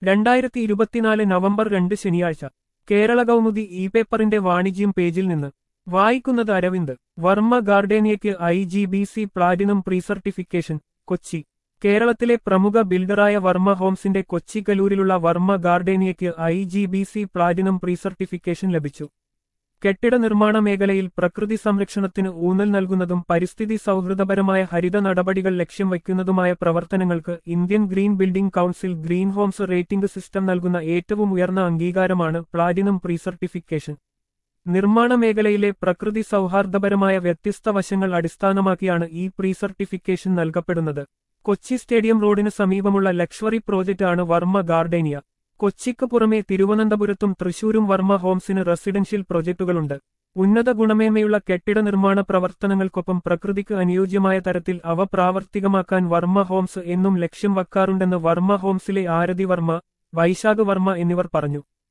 രണ്ടായിരത്തി ഇരുപത്തിനാല് നവംബർ രണ്ട് ശനിയാഴ്ച കേരള കൗമുദി ഇ പേപ്പറിന്റെ വാണിജ്യം പേജിൽ നിന്ന് വായിക്കുന്നത് അരവിന്ദ് വർമ്മ ഗാർഡേനിയയ്ക്ക് I G B C platinum pre certification Kochi കേരളത്തിലെ പ്രമുഖ ബിൽഡറായ വർമ്മ ഹോംസിന്റെ കൊച്ചി കലൂരിലുള്ള വർമ്മ ഗാർഡേനിയയ്ക്ക് I G B C platinum pre certification ലഭിച്ചു കെട്ടിട നിർമ്മാണ മേഖലയിൽ പ്രകൃതി സംരക്ഷണത്തിന് ഊന്നൽ നൽകുന്നതും പരിസ്ഥിതി സൗഹൃദപരമായ ഹരിത നടപടികൾ ലക്ഷ്യം വയ്ക്കുന്നതുമായ പ്രവർത്തനങ്ങൾക്ക് Indian green building council green homes rating system നൽകുന്ന ഏറ്റവും ഉയർന്ന അംഗീകാരമാണ് പ്ലാറ്റിനം പ്രീ സർട്ടിഫിക്കേഷൻ നിർമ്മാണ മേഖലയിലെ പ്രകൃതി സൗഹാർദ്ദപരമായ വ്യത്യസ്ത വശങ്ങൾ അടിസ്ഥാനമാക്കിയാണ് ഈ പ്രീ സർട്ടിഫിക്കേഷൻ നൽകപ്പെടുന്നത് കൊച്ചി സ്റ്റേഡിയം റോഡിന് സമീപമുള്ള ലക്ഷറി പ്രോജക്റ്റാണ് വർമ്മ ഗാർഡേനിയ കൊച്ചിക്ക് പുറമെ തിരുവനന്തപുരത്തും തൃശൂരും വർമ്മ ഹോംസിന് റെസിഡൻഷ്യൽ പ്രൊജക്ടുകളുണ്ട് ഉന്നത ഗുണമേന്മയുള്ള കെട്ടിട നിർമ്മാണ പ്രവർത്തനങ്ങൾക്കൊപ്പം പ്രകൃതിക്ക് അനുയോജ്യമായ തരത്തിൽ അവ പ്രാവർത്തികമാക്കാൻ വർമ്മ ഹോംസ് എന്നും ലക്ഷ്യം വയ്ക്കാറുണ്ടെന്ന് വർമ്മ ഹോംസിലെ ആരതി വർമ്മ വൈശാഖ് വർമ്മ എന്നിവർ പറഞ്ഞു